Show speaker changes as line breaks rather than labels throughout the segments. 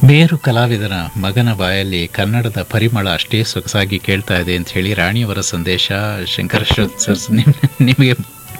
ಬೇರು ಕಲಾವಿದರ ಮಗನ ಬಾಯಲ್ಲಿ ಕನ್ನಡದ ಪರಿಮಳ ಅಷ್ಟೇ ಸೊಗಸಾಗಿ ಕೇಳ್ತಾ ಇದೆ ಅಂತ ಹೇಳಿ ರಾಣಿಯವರ ಸಂದೇಶ ಶಂಕರ ಸರ್ ನಿಮ್- ನಿಮಗೆ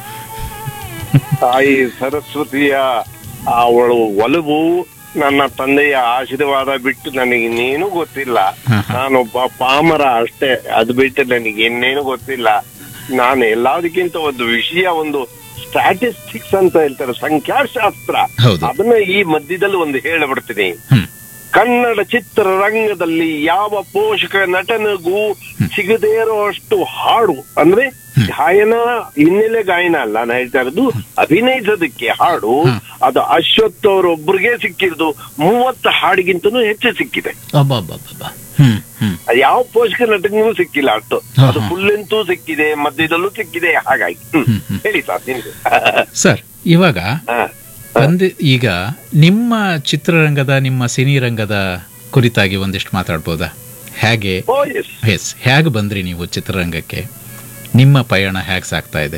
ತಾಯಿ ಸರಸ್ವತಿಯ ಅವಳು ಒಲವು ನನ್ನ ತಂದೆಯ ಆಶೀರ್ವಾದ ಬಿಟ್ಟು ನನಗೆ ಇನ್ನೇನು ಗೊತ್ತಿಲ್ಲ
ಹಾ, ಹಾ.
ನಾನೊಬ್ಬ ಪಾಮರ ಅಷ್ಟೇ ಅದು ಬಿಟ್ಟು ನನಗೆ ಇನ್ನೇನು ಗೊತ್ತಿಲ್ಲ ನಾನು ಎಲ್ಲದಕ್ಕಿಂತ ಒಂದು ವಿಷಯ ಒಂದು ಸ್ಟ್ಯಾಟಿಸ್ಟಿಕ್ಸ್ ಅಂತ ಹೇಳ್ತಾರೆ ಸಂಖ್ಯಾಶಾಸ್ತ್ರ
ಹೌದು.
ಅದನ್ನ ಈ ಮಧ್ಯದಲ್ಲಿ ಒಂದು ಹೇಳ್ಬಿಡ್ತೀನಿ
ಹ್ಮ್
ಕನ್ನಡ ಚಿತ್ರರಂಗದಲ್ಲಿ ಯಾವ ಪೋಷಕ ನಟನಿಗೂ ಸಿಗದೇ ಇರುವಷ್ಟು ಹಾಡು ಅಂದ್ರೆ ಗಾಯನ ಹಿನ್ನೆಲೆ ಗಾಯನ ಅಲ್ಲ ನಾನು ಹೇಳ್ತಾ ಇರೋದು ಅಭಿನಯಿಸೋದಕ್ಕೆ ಹಾಡು
ಹ್ಮ್.
ಅದು ಅಶ್ವಥ್ ಅವರೊಬ್ಬರಿಗೆ ಸಿಕ್ಕಿರೋದು ಮೂವತ್ತು ಹಾಡಿಗಿಂತನೂ ಹೆಚ್ಚು ಸಿಕ್ಕಿದೆ
ಅಬ್ಬಬ್ಬಬ್ಬ ಹ್ಮ್ ಹ್ಮ್
ಅದು ಯಾವ ಪೋಷಕ ನಟನಿಗೂ ಸಿಕ್ಕಿಲ್ಲ ಅಷ್ಟು
ಹಾ,
ಅದು
ಹಾ.
ಫುಲ್ ಅಂತೂ ಸಿಕ್ಕಿದೆ ಮಧ್ಯದಲ್ಲೂ ಸಿಕ್ಕಿದೆ ಹಾಗಾಗಿ ಹ್ಮ್.
ಹ್ಮ್, ಹ್ಮ್.
ಹೇಳಿ ಸರ್ ನಿಮ್ಗೆ
ಸರ್ ಇವಾಗ
ಹಾ.
ಬಂದು ಈಗ ನಿಮ್ಮ ಚಿತ್ರರಂಗದ ನಿಮ್ಮ ಸಿನಿ ರಂಗದ ಕುರಿತಾಗಿ ಒಂದಿಷ್ಟು ಮಾತಾಡ್ಬೋದಾ ಹೇಗೆ
ಓ ಎಸ್
ಎಸ್ ಹೇಗೆ ಬಂದ್ರಿ ನೀವು ಚಿತ್ರರಂಗಕ್ಕೆ ನಿಮ್ಮ ಪಯಣ ಹೇಗೆ ಸಾಗ್ತಾ ಇದೆ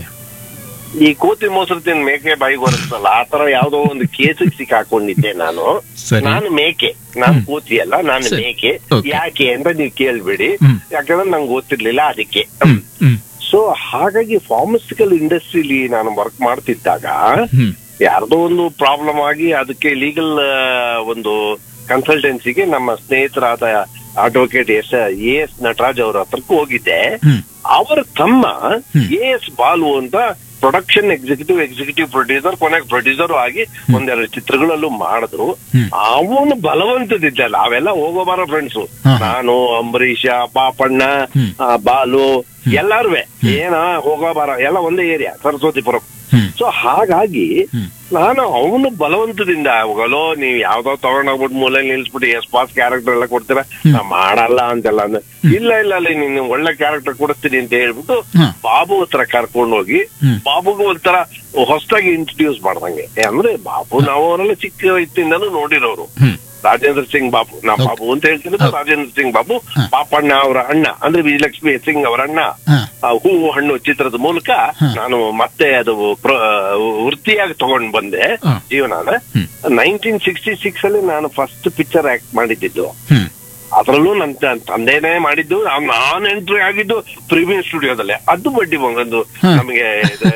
ಈ ಕೋತಿ ಮೊಸರು ತಿಂದ್ ಮೇಕೆ ಬಾಯಿಗೆ ಬರುತ್ತಲ್ಲ ಆ ತರ ಯಾವ್ದೋ ಒಂದು ಕೇಸಿಗೆ ಸಿಕ್ಕಾಕೊಂಡಿದ್ದೆ ನಾನು
ಸರಿ.
ನಾನು ಮೇಕೆ ನಾನು
ಹ್ಮ್.
ಕೋತಿ ಅಲ್ಲ ನಾನು
ಸರಿ.
ಮೇಕೆ
Okay.
ಯಾಕೆ ಅಂತ ನೀವು ಕೇಳ್ಬೇಡಿ
ಹ್ಮ್.
ಯಾಕಂದ್ರೆ ನಂಗೆ ಗೊತ್ತಿರ್ಲಿಲ್ಲ ಅದಕ್ಕೆ
ಹ್ಮ್ ಹ್ಮ್
ಸೊ ಹಾಗಾಗಿ ಫಾರ್ಮಸ್ಟಿಕಲ್ ಇಂಡಸ್ಟ್ರಿಲಿ ನಾನು ವರ್ಕ್ ಮಾಡ್ತಿದ್ದಾಗ
ಹ್ಮ್
ಯಾರ್ದೋ ಒಂದು ಪ್ರಾಬ್ಲಮ್ ಆಗಿ ಅದಕ್ಕೆ ಲೀಗಲ್ ಒಂದು ಕನ್ಸಲ್ಟೆನ್ಸಿಗೆ ನಮ್ಮ ಸ್ನೇಹಿತರಾದ advocate S A S Nataraj ಅವ್ರ ಹತ್ರಕ್ಕೆ ಹೋಗಿದ್ದೆ
ಹ್ಮ್
ಅವರ ತಮ್ಮ
ಹ್ಮ್.
ಎ ಎಸ್ ಬಾಲು ಅಂತ ಪ್ರೊಡಕ್ಷನ್ ಎಕ್ಸಿಕ್ಯೂಟಿವ್ ಎಕ್ಸಿಕ್ಯೂಟಿವ್ ಪ್ರೊಡ್ಯೂಸರ್ ಕೊನೆಗೆ ಪ್ರೊಡ್ಯೂಸರ್ ಆಗಿ ಒಂದೆರಡು ಚಿತ್ರಗಳಲ್ಲೂ ಮಾಡಿದ್ರು
ಹ್ಮ್.
ಅವನು ಬಲವಂತದಿದ್ದ ನಾವೆಲ್ಲ ಹೋಗೋ ಬರೋ ಫ್ರೆಂಡ್ಸು
ಹಾ, ಹಾ.
ನಾನು ಅಂಬರೀಷ ಪಾಪಣ್ಣ
ಹ್ಮ್.
ಆ, ಬಾಲು
ಎಲ್ಲಾರು ಏನ ಹೋಗೋ ಬರ ಎಲ್ಲ ಒಂದೇ ಏರಿಯಾ ಸರಸ್ವತಿಪುರಂ
ಹ್ಮ್
ಸೊ ಹಾಗಾಗಿ
ಹ್ಮ್
ನಾನು ಅವನು ಬಲವಂತದಿಂದ ಹೋಗಲೋ ನೀವ್ ಯಾವ್ದೋ ತಗೊಂಡೋಗ್ಬಿಟ್ಟು ಮೂಲೆ ನಿಲ್ಸ್ಬಿಟ್ಟು ಎಸ್ ಪಾಸ್ ಕ್ಯಾರೆಕ್ಟರ್ ಎಲ್ಲ ಕೊಡ್ತೀರಾ ನಾ ಮಾಡಲ್ಲ ಅಂತೆಲ್ಲ ಅಂದ್ರೆ ಇಲ್ಲ ಇಲ್ಲ ಅಲ್ಲಿ ನೀನು ಒಳ್ಳೆ ಕ್ಯಾರೆಕ್ಟರ್ ಕೊಡ್ತೀನಿ ಅಂತ ಹೇಳ್ಬಿಟ್ಟು
ಹಾ.
ಬಾಬು ಹತ್ರ ಕರ್ಕೊಂಡು ಹೋಗಿ
ಹ್ಮ್.
ಬಾಬುಗೂ ಒಂಥರ ಹೊಸದಾಗಿ ಇಂಟ್ರೊಡ್ಯೂಸ್ ಮಾಡ್ದಂಗೆ ಏ, ಅಂದ್ರೆ ಬಾಬು ನಾವು ಅವರೆಲ್ಲ ಚಿಕ್ಕ ವಯಸ್ಸಿಂದನೂ ನೋಡಿರೋರು
ಹ್ಮ್
ರಾಜೇಂದ್ರ ಸಿಂಗ್ ಬಾಬು ನಾ
ಹೌದು.
ಬಾಬು ಅಂತ ಹೇಳ್ತೀನಿ
ಹೌದು.
ರಾಜೇಂದ್ರ ಸಿಂಗ್ ಬಾಬು
ಹಾ.
ಪಾಪಣ್ಣ ಅವರ ಅಣ್ಣ ಅಂದ್ರೆ ವಿಜಯಲಕ್ಷ್ಮಿ ಸಿಂಗ್ ಅವರ ಅಣ್ಣ
ಹಾ
ಆ ಹೂವು ಹಣ್ಣು ಚಿತ್ರದ ಮೂಲಕ
ಹಾ.
ನಾನು ಮತ್ತೆ ಅದು ಪ್ರ- ವೃತ್ತಿಯಾಗಿ ತಗೊಂಡ್ ಬಂದೆ
ಹಾ.
ಜೀವನಾನ
ಹ್ಮ್.
ನೈನ್ಟೀನ್ ಸಿಕ್ಸ್ಟಿ ಸಿಕ್ಸ್ ಅಲ್ಲಿ ನಾನು ಫಸ್ಟ್ ಪಿಕ್ಚರ್ ಆಕ್ಟ್ ಮಾಡಿದ್ದು
ಹ್ಮ್
ಅದರಲ್ಲೂ ನನ್ನ ತ- ತಂದೆನೇ ಮಾಡಿದ್ದು ನಾನ್- ನಾನ್ ಎಂಟ್ರಿ ಆಗಿದ್ದು ಪ್ರೀಮಿಯರ್ ಸ್ಟುಡಿಯೋದಲ್ಲೇ ಅದು ಬಡ್ಡಿ ಒಂದು
ಹಾ.
ನಮಗೆ ಇದು,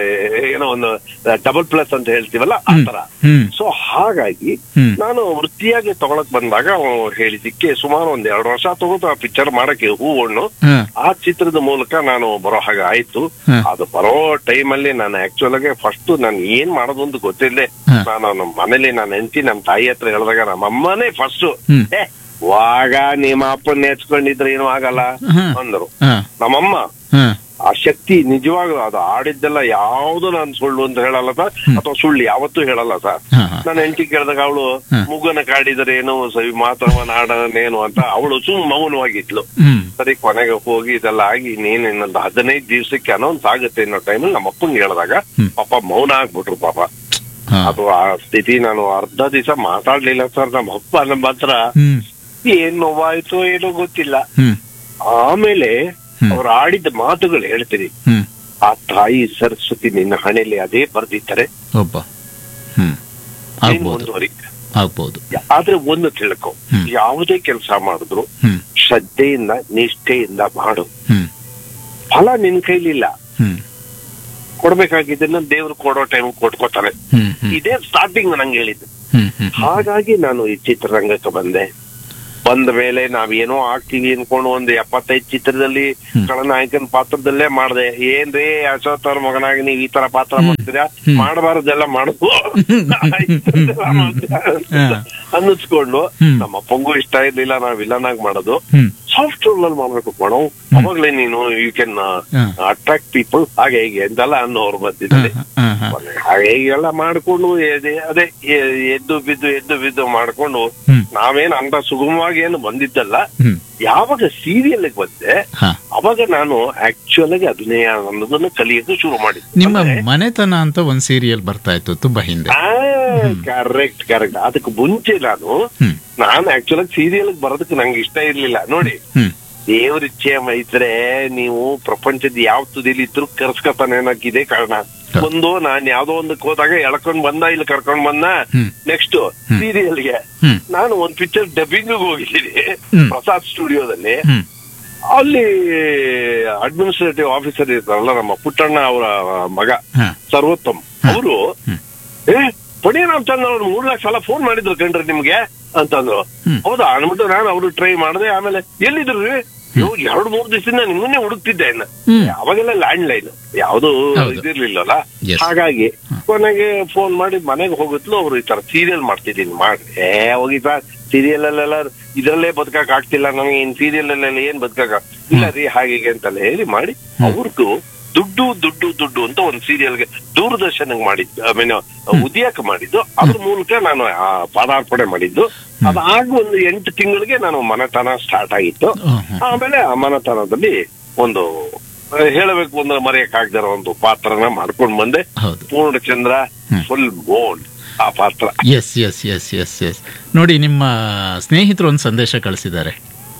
ಏನೋ ಒಂದು ಡಬಲ್ ಪ್ಲಸ್ ಅಂತ ಹೇಳ್ತೀವಲ್ಲ ಆ
ಹ್ಮ್.
ತರ
ಹ್ಮ್
ಸೊ ಹಾಗಾಗಿ
ಹ್ಮ್.
ನಾನು ವೃತ್ತಿಯಾಗಿ ತಗೊಳಕ್ ಬಂದಾಗ ಅವ್ನು ಹೇಳಿದ್ದಕ್ಕೆ ಸುಮಾರು ಒಂದ್ ಎರಡು ವರ್ಷ ತಗೋತು ಆ ಪಿಕ್ಚರ್ ಮಾಡಕ್ಕೆ ಹೂ ಹಣ್ಣು
ಹಾ
ಆ ಚಿತ್ರದ ಮೂಲಕ ನಾನು ಬರೋ ಹಾಗೆ ಆಯ್ತು
ಹಾ.
ಅದು ಬರೋ ಟೈಮ್ ಅಲ್ಲಿ ನಾನು ಆಕ್ಚುಲ್ ಆಗಿ ಫಸ್ಟ್ ನಾನು ಏನ್ ಮಾಡೋದು ಅಂತ ಗೊತ್ತಿಲ್ಲದೆ
ಹಾ.
ನಾನು ನಮ್ಮ ಮನೇಲಿ ನಾನು ಹೆಂಡತಿ ನಮ್ಮ ತಾಯಿ ಹತ್ರ ಹೇಳಿದಾಗ ನಮ್ಮ ಅಮ್ಮನೇ ಫಸ್ಟ್
ಹ್ಮ್.
ಏ ವಾಗ ನಿಮ್ಮ ಅಪ್ಪನ ನೆಚ್ಕೊಂಡಿದ್ರೆ ಏನು ಆಗಲ್ಲ
ಹಾ.
ಅಂದರು
ಹಾ
ನಮ್ಮಮ್ಮ
ಹಾ
ಆ ಶಕ್ತಿ ನಿಜವಾಗ್ಲೂ ಅದು ಆಡಿದ್ದೆಲ್ಲ ಯಾವ್ದು ನಾನು ಸುಳ್ಳು ಅಂತ ಹೇಳಲ್ಲ ಸರ್ ಅಥವಾ ಸುಳ್ಳು ಯಾವತ್ತೂ ಹೇಳಲ್ಲ ಸರ್
ಹಾ ಹಾ
ನಾನು ಹೆಂಡತಿ ಕೇಳಿದಾಗ ಅವಳು
ಹಾ.
ಮುಗನ ಕಾಡಿದರೆ ಏನು ಸವಿ ಮಾತ್ರವ ನಾಡನೇನು ಅಂತ ಅವಳು ಸುಮ್ ಮೌನವಾಗಿದ್ಲು
ಹ್ಮ್
ಸರಿ ಕೊನೆಗೆ ಹೋಗಿ ಇದೆಲ್ಲ ಆಗಿ ನೀನ್ ಇನ್ನೊಂದು ಹದಿನೈದು ದಿವ್ಸಕ್ಕೆ ಅನೌನ್ಸ್ ಆಗುತ್ತೆ ಅನ್ನೋ ಟೈಮಲ್ಲಿ ನಮ್ಮ ಅಪ್ಪಂಗೆ ಹೇಳಿದಾಗ
ಹ್ಮ್.
ಪಾಪ ಮೌನ ಆಗ್ಬಿಟ್ರು ಪಾಪ
ಹಾ
ಅದು ಆ ಸ್ಥಿತಿ ನಾನು ಅರ್ಧ ದಿವಸ ಮಾತಾಡ್ಲಿಲ್ಲ ಸರ್ ನಮ್ಮ ಅಪ್ಪ ನಮ್ಮ ಹತ್ರ
ಹ್ಮ್
ಏನ್ ನೋವಾಯ್ತು ಏನೋ ಗೊತ್ತಿಲ್ಲ
ಹ್ಮ್
ಆಮೇಲೆ
ಹ್ಮ್.
ಅವ್ರು ಆಡಿದ ಮಾತುಗಳು ಹೇಳ್ತೀನಿ
ಹ್ಮ್
ಆ ತಾಯಿ ಸರಸ್ವತಿ ನಿನ್ನ ಹಣೆಯಲ್ಲಿ ಅದೇ ಬರ್ದಿದ್ದಾರೆ
ಒಬ್ಬ ಹ್ಮ್
ನೀನ್
ಆಗ್ಬೋದು
ಮುಂದುವರಿ
ಆಗ್ಬೋದು
ಆದ್ರೆ ಒಂದು ತಿಳ್ಕೊ
ಹ್ಮ್.
ಯಾವುದೇ ಕೆಲಸ ಮಾಡಿದ್ರು
ಹ್ಮ್
ಶ್ರದ್ಧೆಯಿಂದ ನಿಷ್ಠೆಯಿಂದ ಮಾಡು
ಹ್ಮ್
ಫಲ ನಿನ್ ಕೈಲಿಲ್ಲ
ಹ್ಮ್
ಕೊಡ್ಬೇಕಾಗಿದ್ದನ್ನ ದೇವ್ರು ಕೊಡೋ ಟೈಮ್ ಕೊಟ್ಕೋತಾರೆ
ಹ್ಮ್ ಹ್ಮ್
ಇದೇ ಸ್ಟಾರ್ಟಿಂಗ್ ನಂಗೆ ಹೇಳಿದ್ದು
ಹ್ಮ್ ಹ್ಮ್
ಹಾಗಾಗಿ ನಾನು ಈ ಚಿತ್ರರಂಗಕ್ಕೆ ಬಂದೆ ಬಂದ ಮೇಲೆ ನಾವೇನೋ ಆಗ್ತೀವಿ ಅನ್ಕೊಂಡು ಒಂದು ಎಪ್ಪತ್ತೈದು ಚಿತ್ರದಲ್ಲಿ
ಹ್ಮ್.
ಖಳನಾಯಕನ ಪಾತ್ರದಲ್ಲೇ ಮಾಡ್ದೆ ಏನ್ರಿ ಅಶೋಕ್ ಅವ್ರ ಮಗನಾಗಿ ನೀವ್ ಈ ತರ ಪಾತ್ರ ಮಾಡ್ತೀರಾ
ಹ್ಮ್.
ಮಾಡಬಾರದೆಲ್ಲ ಮಾಡುದು
ಹಾ.
ಅನ್ನಿಸ್ಕೊಂಡು
ಹ್ಮ್.
ನಮ್ಮ ಅಪ್ಪಂಗೂ ಇಷ್ಟ ಇರ್ಲಿಲ್ಲ ನಾವ್ ವಿಲನ್ ಆಗಿ ಮಾಡೋದು
ಹ್ಮ್
ಸಾಫ್ಟ್ ರೋಲ್ ಅಲ್ಲಿ ಮಾಡ್ಬೇಕು ಮಾಡೋ ಅವಾಗ್ಲೇ ನೀನು ಯು ಕ್ಯಾನ್
ಹಾ.
ಅಟ್ರಾಕ್ಟ್ ಪೀಪಲ್ ಹಾಗೆ ಹೀಗೆ ಅಂತೆಲ್ಲ ಅನ್ನೋರು ಬಂದಿದ್ದಾರೆ
ಹಾ ಹಾ
ಹಾಗೆ ಹೀಗೆಲ್ಲ ಮಾಡ್ಕೊಂಡು ಎದೆ- ಅದೇ ಎ- ಎದ್ದು ಬಿದ್ದು ಎದ್ದು ಬಿದ್ದು ಮಾಡ್ಕೊಂಡು
ಹ್ಮ್
ನಾವೇನು ಅಂತ ಸುಗಮವಾಗಿ ಏನು ಬಂದಿದ್ದಲ್ಲ
ಹ್ಮ್
ಯಾವಾಗ ಸೀರಿಯಲ್ ಬಂದೆ
ಹಾ
ಅವಾಗ ನಾನು ಆಕ್ಚುಯಲ್ ಆಗಿ ಅಭಿನಯ ಅನ್ನೋದನ್ನ ಕಲಿಯೋದು ಶುರು ಮಾಡಿದ್ದೆ
ನಿಮ್ಮ ಮನೆತನ ಅಂತ ಒಂದ್ ಸೀರಿಯಲ್ ಬರ್ತಾ ಇತ್ತು ತುಂಬಾ ಹಿಂದೆ
ಕರೆಕ್ಟ್ ಕರೆಕ್ಟ್ ಅದಕ್ಕೆ ಮುಂಚೆ ನಾನು
ಹ್ಮ್
ನಾನು ಆಕ್ಚುಲ್ ಆಗಿ ಸೀರಿಯಲ್ ಬರೋದಕ್ಕೆ ನಂಗೆ ಇಷ್ಟ ಇರ್ಲಿಲ್ಲ ನೋಡಿ
ಹ್ಮ್
ದೇವ್ರ ಇಚ್ಛೆ ಇದ್ರೆ ನೀವು ಪ್ರಪಂಚದ ಯಾವ ತುದಿಲಿ ಇದ್ರು ಕರ್ಸ್ಕೊತಾನೆ ಅನ್ನೋಕ್ಕಿದೆ ಕಾರಣ ಒಂದು ನಾನ್ ಯಾವ್ದೋ ಒಂದಕ್ಕೆ ಹೋದಾಗ ಎಳ್ಕೊಂಡ್ ಬಂದ ಇಲ್ಲಿ ಕರ್ಕೊಂಡ್ ಬಂದ
ಹ್ಮ್.
ನೆಕ್ಸ್ಟ್ ಸೀರಿಯಲ್ಗೆ
ಹ್ಮ್
ನಾನು ಒಂದ್ ಪಿಕ್ಚರ್ ಡಬ್ಬಿಂಗ್ ಹೋಗಿದ್ದೀನಿ
ಹ್ಮ್.
ಪ್ರಸಾದ್ ಸ್ಟುಡಿಯೋದಲ್ಲಿ
ಹ್ಮ್
ಅಲ್ಲಿ ಅಡ್ಮಿನಿಸ್ಟ್ರೇಟಿವ್ ಆಫೀಸರ್ ಇರ್ತಾರಲ್ಲ ನಮ್ಮ ಪುಟ್ಟಣ್ಣ ಅವರ ಮಗ
ಹಾ
ಸರ್ವೋತ್ತಮ್ ಅವರು
ಹ್ಮ್.
ಏ ಪಣಿ ರಾಮಚಂದ್ರ ಅವ್ರು ಮೂರ್ ಲಕ್ಷ ಸಲ ಫೋನ್ ಮಾಡಿದ್ರು ಕಣ್ರಿ ನಿಮ್ಗೆ ಅಂತಂದ್ರು
ಹ್ಮ್.
ಹೌದಾ ಅನ್ಬಿಟ್ಟು ನಾನು ಅವ್ರು ಟ್ರೈ ಮಾಡಿದೆ ಆಮೇಲೆ ಎಲ್ಲಿದ್ರು ಎರಡು ಮೂರ್ ದಿವಸದಿಂದ ನಿಮ್ಮನ್ನೇ ಹುಡುಕ್ತಿದ್ದೆ ಇನ್ನ
ಹ್ಮ್.
ಅವಾಗೆಲ್ಲ ಲ್ಯಾಂಡ್ ಲೈನ್ ಯಾವ್ದು
ಹೌದು.
ಇದಿರ್ಲಿಲ್ಲಲ್ಲ
Yes.
ಹಾಗಾಗಿ ಕೊನೆಗೆ ಫೋನ್ ಮಾಡಿ ಮನೆಗೆ ಹೋಗುತ್ತಲು ಅವ್ರು ಈ ತರ ಸೀರಿಯಲ್ ಮಾಡ್ತಿದ್ದೀನಿ ಮಾಡ್ರಿ ಏ ಹೋಗಿ ಸರ್ ಸೀರಿಯಲ್ ಅಲ್ಲೆಲ್ಲ ಇದ್ರಲ್ಲೇ ಬದುಕಕ್ ಆಗ್ತಿಲ್ಲ ನಮಗೆ ಇನ್ ಸೀರಿಯಲ್ ಅಲ್ಲೆಲ್ಲ ಏನ್ ಬದುಕಕ್ ಇಲ್ಲ ರೀ ಹಾಗೆ ಹೀಗೆ ಅಂತೆಲ್ಲ ಹೇಳಿ ಮಾಡಿ ಅವ್ರದ್ದು ದುಡ್ಡು ದುಡ್ಡು ದುಡ್ಡು ಅಂತ ಒಂದು ಸೀರಿಯಲ್ಗೆ ದೂರದರ್ಶನ ಮಾಡಿದ್ದು ಐ ಮೀನ್ ಉದಯಕ್ಕೆ ಮಾಡಿದ್ದು ಅದ್ರ ಮೂಲಕ ನಾನು ಆ ಪಾದಾರ್ಪಣೆ ಮಾಡಿದ್ದು ಅದಾಗ ಒಂದು ಎಂಟು ತಿಂಗಳಿಗೆ ನಾನು ಮನೆತನ ಸ್ಟಾರ್ಟ್ ಆಗಿತ್ತು
ಹ್ಮ್, ಹ್ಮ್.
ಆಮೇಲೆ ಆ ಮನೆತನದಲ್ಲಿ ಒಂದು ಆ, ಹೇಳಬೇಕು ಅಂದ್ರೆ ಮರೆಯಕ್ಕಾಗದಿರೋ ಒಂದು ಪಾತ್ರನ ಮಾಡ್ಕೊಂಡ್ ಬಂದೆ
ಹೌದು
ಪೂರ್ಣಚಂದ್ರ ಫುಲ್ ಬೋಲ್ಡ್ ಆ ಪಾತ್ರ
ಎಸ್ ಎಸ್ ಎಸ್ ಎಸ್ ಎಸ್ ನೋಡಿ ನಿಮ್ಮ ಸ್ನೇಹಿತರು ಒಂದು ಸಂದೇಶ ಕಳಿಸಿದ್ದಾರೆ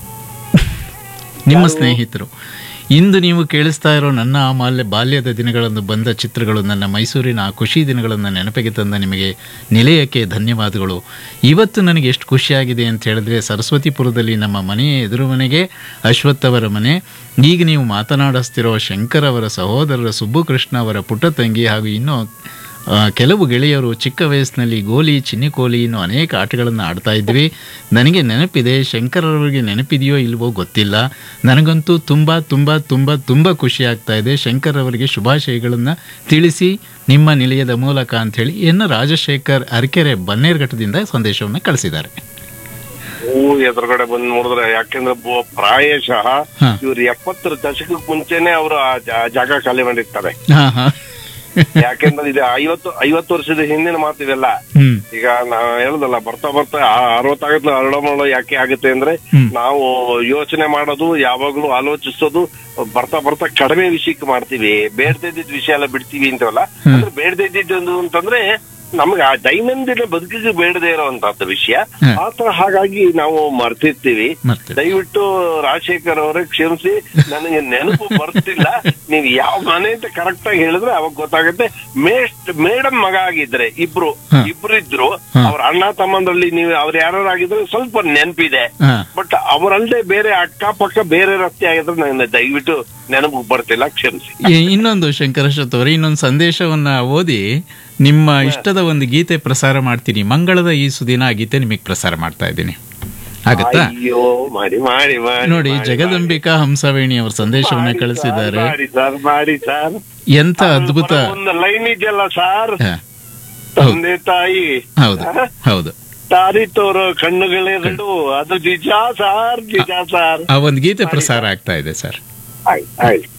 ನಿಮ್ಮ ಸ್ನೇಹಿತರು ಇಂದು ನೀವು ಕೇಳಿಸ್ತಾ ಇರೋ ನನ್ನ ಅಮಾಲ್ಯ ಬಾಲ್ಯದ ದಿನಗಳನ್ನು ಬಂದ ಚಿತ್ರಗಳು ನನ್ನ ಮೈಸೂರಿನ ಆ ಖುಷಿ ದಿನಗಳನ್ನು ನೆನಪಿಗೆ ತಂದ ನಿಮಗೆ ನಿಲಯಕ್ಕೆ ಧನ್ಯವಾದಗಳು ಇವತ್ತು ನನಗೆ ಎಷ್ಟು ಖುಷಿಯಾಗಿದೆ ಅಂತ ಹೇಳಿದ್ರೆ ಸರಸ್ವತಿಪುರದಲ್ಲಿ ನಮ್ಮ ಮನೆಯ ಎದುರು ಮನೆಗೆ ಅಶ್ವಥ್ ಅವರ ಮನೆ ಈಗ ನೀವು ಮಾತನಾಡಿಸ್ತಿರೋ ಶಂಕರ್ ಅವರ ಸಹೋದರರ ಸುಬ್ಬುಕೃಷ್ಣ ಅವರ ಪುಟ್ಟ ತಂಗಿ ಹಾಗೂ ಇನ್ನೂ ಆ, ಕೆಲವು ಗೆಳೆಯರು ಚಿಕ್ಕ ವಯಸ್ಸಿನಲ್ಲಿ ಗೋಲಿ ಚಿನ್ನಿಕೋಲಿ ಇನ್ನೂ ಅನೇಕ ಆಟಗಳನ್ನು ಆಡ್ತಾ ಇದ್ವಿ ನನಗೆ ನೆನಪಿದೆ ಶಂಕರವರಿಗೆ ನೆನಪಿದೆಯೋ ಇಲ್ವೋ ಗೊತ್ತಿಲ್ಲ ನನಗಂತೂ ತುಂಬ ತುಂಬ ತುಂಬ ತುಂಬ ಖುಷಿ ಆಗ್ತಾ ಇದೆ ಶಂಕರ್ ಅವರಿಗೆ ಶುಭಾಶಯಗಳನ್ನು ತಿಳಿಸಿ ನಿಮ್ಮ ನಿಲಯದ ಮೂಲಕ ಅಂಥೇಳಿ ಎನ್ ರಾಜಶೇಖರ್ ಅರಕೆರೆ ಬನ್ನೇರ್ಘಟ್ಟದಿಂದ ಸಂದೇಶವನ್ನು ಕಳಿಸಿದ್ದಾರೆ
ಹೂ ಎದುರುಗಡೆ ಬಂದ್ ನೋಡಿದ್ರೆ ಯಾಕೆಂದ್ರೆ ಬೊ- ಪ್ರಾಯಶಃ
ಹಾ.
ಇವ್ರು ಎಪ್ಪತ್ತರ ದಶಕಕ್ಕೆ ಮುಂಚೆನೆ ಅವರು ಆ ಜಾ- ಜಾಗ ಖಾಲಿ ಮಾಡಿರ್ತಾರೆ
ಹಾಂ ಹಾಂ
ಯಾಕೆಂದ್ರೆ ಇದು ಐವತ್ತು ಐವತ್ತು ವರ್ಷದ ಹಿಂದಿನ ಮಾತಿದೆಲ್ಲ
ಹ್ಞೂ
ಈಗ ನಾ ಹೇಳುದಲ್ಲ ಬರ್ತಾ ಬರ್ತಾ ಅರವತ್ತಾಗತ್ಲ ಅರಳಮರಳು ಯಾಕೆ ಆಗುತ್ತೆ ಅಂದ್ರೆ
ಹ್ಮ್.
ನಾವು ಯೋಚನೆ ಮಾಡೋದು ಯಾವಾಗ್ಲೂ ಆಲೋಚಿಸೋದು ಬರ್ತಾ ಬರ್ತಾ ಕಡಿಮೆ ವಿಷಯಕ್ಕೆ ಮಾಡ್ತೀವಿ ಬೇಡದೇ ಇದ್ದಿದ್ ವಿಷಯ ಎಲ್ಲ ಬಿಡ್ತೀವಿ ಅಂತವಲ್ಲ ಅಂದ್ರೆ ಬೇಡದೇ ಇದ್ದಿದ್ದು ಅಂತಂದ್ರೆ ನಮ್ಗೆ ಆ ದೈನಂದಿನ ಬದುಕಿಗೆ ಬೇಡದೇ ಇರೋಂತದ್ದು ವಿಷಯ
ಹ್ಮ್.
ಆತರ ಹಾಗಾಗಿ ನಾವು ಮರ್ತಿರ್ತೀವಿ
ಮರ್ತೇವೆ
ದಯವಿಟ್ಟು ರಾಜಶೇಖರ್ ಅವರೇ ಕ್ಷಮಿಸಿ ನನಗೆ ನೆನಪು ಬರ್ತಿಲ್ಲ ನೀವು ಯಾವ ಮನೆ ಅಂತ ಕರೆಕ್ಟ್ ಆಗಿ ಹೇಳಿದ್ರೆ ಅವಾಗ ಗೊತ್ತಾಗುತ್ತೆ ಮೇಸ್ಟ್ ಮೇಡಮ್ ಮಗ ಆಗಿದ್ರೆ ಇಬ್ರು
ಹ.
ಇಬ್ರು ಇದ್ರು
ಹ.
ಅವ್ರ ಅಣ್ಣ ತಮ್ಮಂದ್ರಲ್ಲಿ ನೀವು ಅವ್ರು ಯಾರು ಆಗಿದ್ರೆ ಸ್ವಲ್ಪ ನೆನಪಿದೆ
ಹಾಂ
ಬಟ್ ಅವರಲ್ಲದೆ ಬೇರೆ ಅಕ್ಕಪಕ್ಕ ಬೇರೆ ರಸ್ತೆ ಆಗಿದ್ರೆ ನನಗೆ ದಯವಿಟ್ಟು ನೆನಪು ಬರ್ತಿಲ್ಲ ಕ್ಷಮಿಸಿ
ಈ- ಇನ್ನೊಂದು ಶಂಕರಶತ್ ಅವರೇ ಇನ್ನೊಂದು ಸಂದೇಶವನ್ನ ಓದಿ ನಿಮ್ಮ ಇಷ್ಟದ ಒಂದು ಗೀತೆ ಪ್ರಸಾರ ಮಾಡ್ತೀನಿ ಮಂಗಳದ ಈ ಸುದಿನ ಆ ಗೀತೆ ನಿಮಗೆ ಪ್ರಸಾರ ಮಾಡ್ತಾ ಇದ್ದೀನಿ ಆಗತ್ತಾ
ಅಯ್ಯೋ ಮಾಡಿ ಮಾಡಿ ಮಾಡಿ
ನೋಡಿ
ಮಾಡಿ,
ಜಗದಂಬಿಕಾ ಹಂಸವೇಣಿ ಅವರ ಸಂದೇಶವನ್ನ
ಮಾಡಿ
ಕಳಿಸಿದ್ದಾರೆ
ಸರ್, ಮಾಡಿ ಸರ್ ಮಾಡಿ ಸರ್
ಎಂತ ಅದ್ಭುತ
ಒಂದು ಲೈನ್ ಇದೆಯಲ್ಲ ಸರ್
ಹ,
ತಂದೆ ತಾಯಿ
ಹೌದು ಹೌದು
ದಾರಿ ತೋರೋ ಕಣ್ಣುಗಳೆರಡು ಅದು ನಿಜ ಸಾರ್ ನಿಜ ಸಾರ್
ಆ ಒಂದು ಗೀತೆ ಪ್ರಸಾರ ಆಗ್ತಾ ಇದೆ ಸರ್
ಆಯ್ತು ಆಯ್ತು